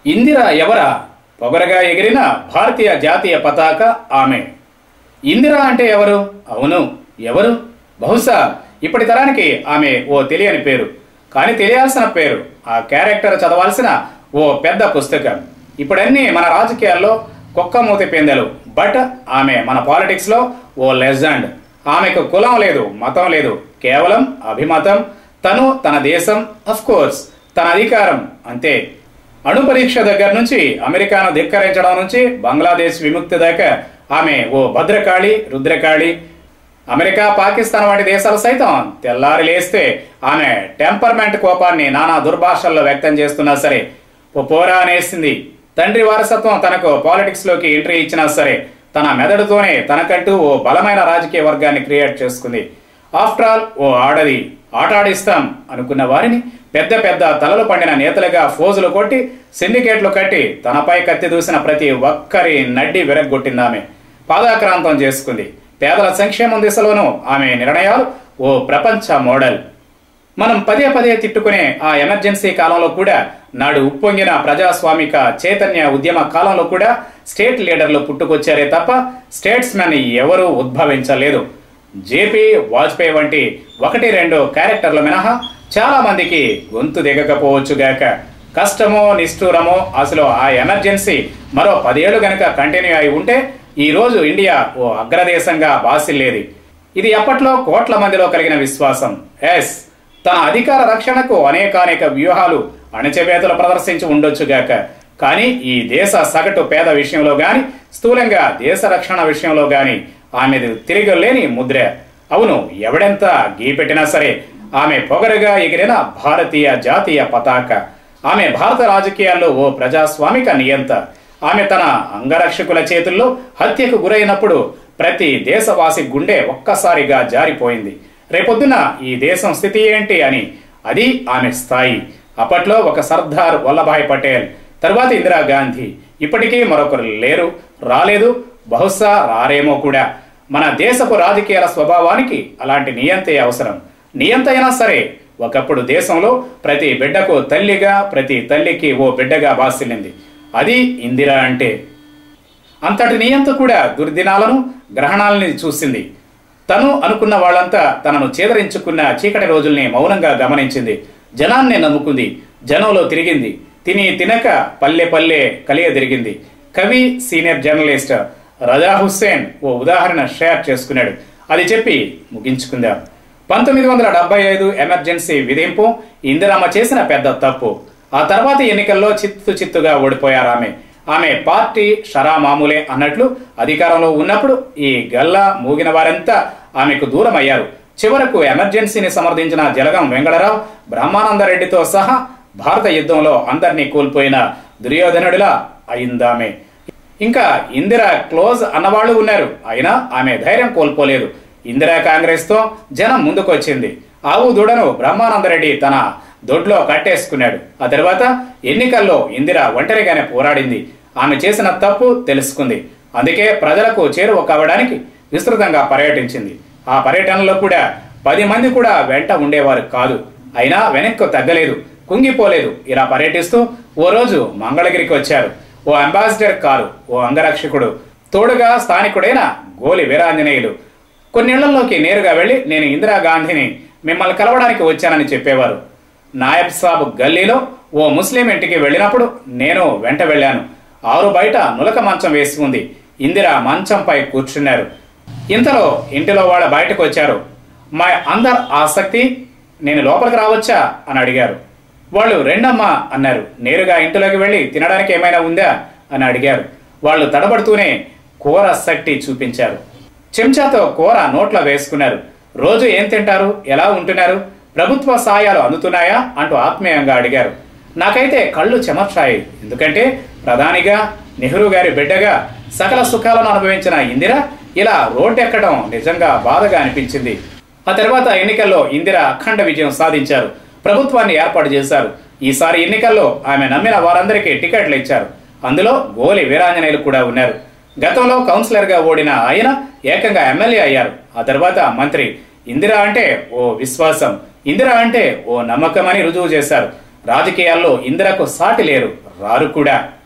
ఇందిర ఎవరా పొగరగా ఎగిరిన భారతీయ జాతీయ పతాక ఆమె ఇందిర అంటే ఎవరు అవును ఎవరు బహుశా ఇప్పటి తరానికి ఆమె ఓ తెలియని పేరు కానీ తెలియాల్సిన పేరు ఆ క్యారెక్టర్ చదవాల్సిన ఓ పెద్ద పుస్తకం ఇప్పుడన్నీ మన రాజకీయాల్లో కుక్కమూతి పెందెలు బట్ ఆమె మన పాలిటిక్స్లో ఓ లెజెండ్ ఆమెకు కులం లేదు మతం లేదు కేవలం అభిమతం తను తన దేశం అఫ్ కోర్స్ తన అధికారం అంతే అణు పరీక్ష దగ్గర నుంచి అమెరికాను ధిక్కరించడం నుంచి బంగ్లాదేశ్ విముక్తి దాకా ఆమె ఓ భద్రకాళి రుద్రకాళి అమెరికా పాకిస్తాన్ వంటి దేశాలు సైతం తెల్లారి లేస్తే ఆమె టెంపర్మెంట్ కోపాన్ని నానా దుర్భాషల్లో వ్యక్తం చేస్తున్నా సరే ఓ పోరా అనేసింది తండ్రి వారసత్వం తనకు పాలిటిక్స్ లోకి ఎంట్రీ ఇచ్చినా సరే తన మెదడుతోనే తనకంటూ ఓ బలమైన రాజకీయ వర్గాన్ని క్రియేట్ చేసుకుంది ఆఫ్టర్ ఆల్ ఓ ఆడది ఆటాడిస్తాం అనుకున్న వారిని పెద్ద పెద్ద తలలు పండిన నేతలుగా ఫోజులు కొట్టి సిండికేట్లు కట్టి తనపై కత్తి దూసిన ప్రతి ఒక్కరి నడ్డి విరగ్గొట్టిందామె పాదాక్రాంతం చేసుకుంది పేదల సంక్షేమం దిశలోనూ ఆమె నిర్ణయాలు ఓ ప్రపంచ మోడల్ మనం పదే పదే తిట్టుకునే ఆ ఎమర్జెన్సీ కాలంలో కూడా నాడు ఉప్పొంగిన ప్రజాస్వామిక చైతన్య ఉద్యమ కాలంలో కూడా స్టేట్ లీడర్లు పుట్టుకొచ్చారే తప్ప స్టేట్స్మెన్ ఎవరూ ఉద్భవించలేదు జేపీ వాజ్పేయి వంటి ఒకటి రెండు క్యారెక్టర్ల మినహా చాలా మందికి గొంతు దిగకపోవచ్చుగాక కష్టమో నిష్ఠూరమో అసలు ఆ ఎమర్జెన్సీ మరో పదేళ్లు గనక కంటిన్యూ అయి ఉంటే ఈ రోజు ఇండియా ఓ అగ్రదేశంగా బాసిల్లేది ఇది అప్పట్లో కోట్ల మందిలో కలిగిన విశ్వాసం ఎస్ తన అధికార రక్షణకు అనేకానేక వ్యూహాలు అణచివేతలు ప్రదర్శించి ఉండొచ్చుగాక కానీ ఈ దేశ సగటు పేద విషయంలో గాని స్థూలంగా దేశ రక్షణ విషయంలో గాని ఆమెది తిరగలేని ముద్ర అవును ఎవడెంత గీపెట్టినా సరే ఆమె పొగరుగా ఎగిరిన భారతీయ జాతీయ పతాక ఆమె భారత రాజకీయాల్లో ఓ ప్రజాస్వామిక నియంత ఆమె తన అంగరక్షకుల చేతుల్లో హత్యకు గురైనప్పుడు ప్రతి దేశవాసి గుండె ఒక్కసారిగా జారిపోయింది రేపొద్దున ఈ దేశం స్థితి ఏంటి అని అది ఆమె స్థాయి అప్పట్లో ఒక సర్దార్ వల్లభాయ్ పటేల్ తరువాత ఇందిరాగాంధీ ఇప్పటికీ మరొకరు లేరు రాలేదు బహుశా రారేమో కూడా మన దేశపు రాజకీయాల స్వభావానికి అలాంటి నియంతే అవసరం నియంత అయినా సరే ఒకప్పుడు దేశంలో ప్రతి బిడ్డకు తల్లిగా ప్రతి తల్లికి ఓ బిడ్డగా బాసిల్లింది అది ఇందిరా అంటే అంతటి నియంత కూడా దుర్దినాలను గ్రహణాలని చూసింది తను అనుకున్న వాళ్ళంతా తనను చేదరించుకున్న చీకటి రోజుల్ని మౌనంగా గమనించింది జనాన్ని నమ్ముకుంది జనంలో తిరిగింది తిని తినక పల్లె పల్లె కలియ తిరిగింది కవి సీనియర్ జర్నలిస్ట్ రజా హుస్సేన్ ఓ ఉదాహరణ షేర్ చేసుకున్నాడు అది చెప్పి ముగించుకుందాం పంతొమ్మిది వందల డెబ్బై ఐదు ఎమర్జెన్సీ విధింపు ఇందిరమ్మ చేసిన పెద్ద తప్పు ఆ తర్వాత ఎన్నికల్లో చిత్తు చిత్తుగా ఓడిపోయారు ఆమె ఆమె పార్టీ షరా మామూలే అన్నట్లు అధికారంలో ఉన్నప్పుడు ఈ గల్లా మూగిన వారంతా ఆమెకు దూరం అయ్యారు చివరకు ఎమర్జెన్సీని సమర్థించిన జలగం వెంకటరావు బ్రహ్మానందరెడ్డితో సహా భారత యుద్ధంలో అందరినీ కోల్పోయిన దుర్యోధనుడిలా అయిందామె ఇంకా ఇందిర క్లోజ్ అన్నవాళ్లు ఉన్నారు అయినా ఆమె ధైర్యం కోల్పోలేదు ఇందిరా కాంగ్రెస్ తో జనం ముందుకొచ్చింది ఆవు దూడను బ్రహ్మానందరెడ్డి తన దొడ్లో కట్టేసుకున్నాడు ఆ తర్వాత ఎన్నికల్లో ఇందిర ఒంటరిగానే పోరాడింది ఆమె చేసిన తప్పు తెలుసుకుంది అందుకే ప్రజలకు చేరువ కావడానికి విస్తృతంగా పర్యటించింది ఆ పర్యటనలో కూడా పది మంది కూడా వెంట ఉండేవారు కాదు అయినా వెనక్కు తగ్గలేదు కుంగిపోలేదు ఇలా పర్యటిస్తూ ఓ రోజు మంగళగిరికి వచ్చారు ఓ అంబాసిడర్ కారు ఓ అంగరక్షకుడు తోడుగా స్థానికుడైన గోలి వీరాంజనేయులు కొన్నేళ్లలోకి నేరుగా వెళ్లి నేను ఇందిరాగాంధీని మిమ్మల్ని కలవడానికి వచ్చానని చెప్పేవారు నాయబ్ సాబ్ గల్లీలో ఓ ముస్లిం ఇంటికి వెళ్ళినప్పుడు నేను వెంట వెళ్ళాను ఆరు బయట నులక మంచం వేసి ఉంది ఇందిర మంచంపై కూర్చున్నారు ఇంతలో ఇంటిలో వాళ్ళ బయటకు వచ్చారు మా అందర్ ఆసక్తి నేను లోపలికి రావచ్చా అని అడిగారు వాళ్ళు రెండమ్మా అన్నారు నేరుగా ఇంటిలోకి వెళ్ళి తినడానికి ఏమైనా ఉందా అని అడిగారు వాళ్ళు తడబడుతూనే కూర సట్టి చూపించారు చెంచాతో కూర నోట్లో వేసుకున్నారు రోజు ఏం తింటారు ఎలా ఉంటున్నారు ప్రభుత్వ సాయాలు అందుతున్నాయా అంటూ ఆత్మీయంగా అడిగారు నాకైతే కళ్ళు చెమర్చాయి ఎందుకంటే ప్రధానిగా నెహ్రూ గారి బిడ్డగా సకల సుఖాలను అనుభవించిన ఇందిర ఇలా రోడ్డెక్కడం నిజంగా బాధగా అనిపించింది ఆ తర్వాత ఎన్నికల్లో ఇందిర అఖండ విజయం సాధించారు ప్రభుత్వాన్ని ఏర్పాటు చేశారు ఈసారి ఎన్నికల్లో ఆమె నమ్మిన వారందరికీ టికెట్లు ఇచ్చారు అందులో గోలి వీరాంజనేయులు కూడా ఉన్నారు గతంలో కౌన్సిలర్ గా ఓడిన ఆయన ఏకంగా ఎమ్మెల్యే అయ్యారు ఆ తర్వాత మంత్రి ఇందిరా అంటే ఓ విశ్వాసం ఇందిరా అంటే ఓ నమ్మకం అని రుజువు చేశారు రాజకీయాల్లో ఇందిరకు సాటి లేరు రారు కూడా